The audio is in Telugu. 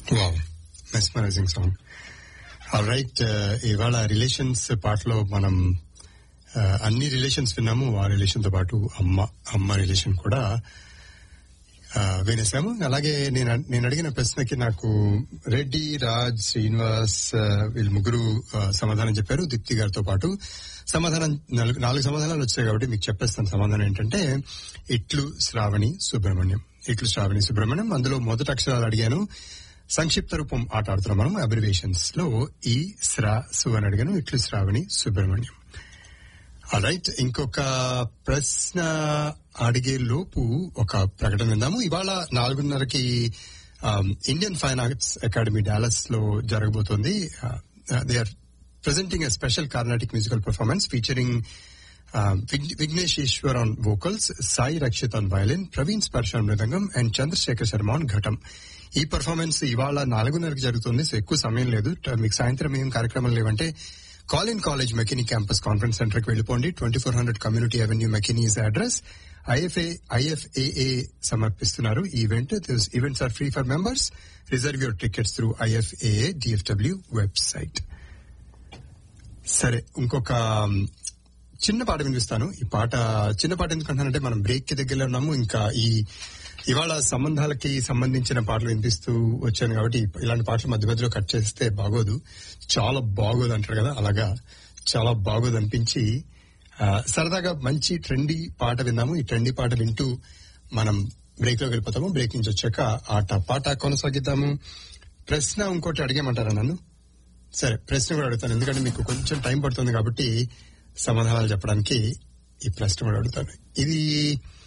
వావ్ మెస్మరైజింగ్ సాంగ్ రైట్ ఇవాళ రిలేషన్స్ పాటలో మనం uh, అన్ని రిలేషన్స్ విన్నాము ఆ రిలేషన్ తో పాటు అమ్మ అమ్మ రిలేషన్ కూడా uh, వినేసాము అలాగే నేను నేను అడిగిన ప్రశ్నకి నాకు రెడ్డి రాజ్ శ్రీనివాస్ uh, వీళ్ళు ముగ్గురు uh, సమాధానం చెప్పారు దీప్తి గారితో పాటు సమాధానం నాలుగు నాలుగు సమాధానాలు వచ్చాయి కాబట్టి మీకు చెప్పేస్తాను సమాధానం ఏంటంటే ఇట్లు శ్రావణి సుబ్రహ్మణ్యం ఇట్లు శ్రావణి సుబ్రహ్మణ్యం అందులో మొదటి అక్షరాలు అడిగాను సంక్షిప్త రూపం ఆట ఆడుతున్నాం మనం అబ్రివేషన్స్ లో ఈ శ్రా సు అని అడిగాను ఇట్లు శ్రావణి సుబ్రహ్మణ్యం రైట్ ఇంకొక ప్రశ్న అడిగే లోపు ఒక ప్రకటన విందాము ఇవాళ నాలుగున్నరకి Indian fine arts academy Dallas లో జరగబోతోంది they are presenting a special Carnatic musical performance featuring uh, Vig- Vignesh Ishwar on vocals, Sai Rakshit on violin, Praveen Sparsh on mridangam, and Chandrasekhar Sharma on ఘటం ఈ పర్ఫార్మెన్స్ ఇవాళ నాలుగున్నరకు జరుగుతుంది సో ఎక్కువ సమయం లేదు ట- మీకు సాయంత్రం ఏం కార్యక్రమం లేవంటే Collin college McKinney campus conference centre కి వెళ్ళిపోండి twenty four hundred community avenue McKinney is address IFA IFAA సమర్పిస్తున్నారు ఈ event events are free for members reserve your tickets through IFAA DFW website సరే ఇంకొక మ్, చిన్న పాట వినిపిస్తాను ఈ పాట చిన్న పాట ఎందుకంటానంటే మనం బ్రేక్ కి దగ్గరలో ఉన్నాము ఇంకా ఈ ఇవాళ సంబంధాలకి సంబంధించిన పాటలు వినిపిస్తూ వచ్చాను కాబట్టి ఇలాంటి పాటలు మధ్య మధ్యలో కట్ చేస్తే బాగోదు చాలా బాగోదు అంటారు కదా అలాగా చాలా బాగోదు అనిపించి ఆ, సరదాగా మంచి ట్రెండీ పాట విందాము ఈ ట్రెండీ పాట వింటూ మనం బ్రేక్ లోకి వెళ్ళిపోతాము బ్రేక్ నుంచి వచ్చాక ఆట పాట కొనసాగిద్దాము ప్రశ్న ఇంకోటి అడిగేమంటారా నన్ను సరే ప్రశ్న కూడా అడుగుతాను ఎందుకంటే మీకు కొంచెం టైం పడుతుంది కాబట్టి సమాధానాలు చెప్పడానికి ఈ ప్రశ్న కూడా అడుగుతాను ఇది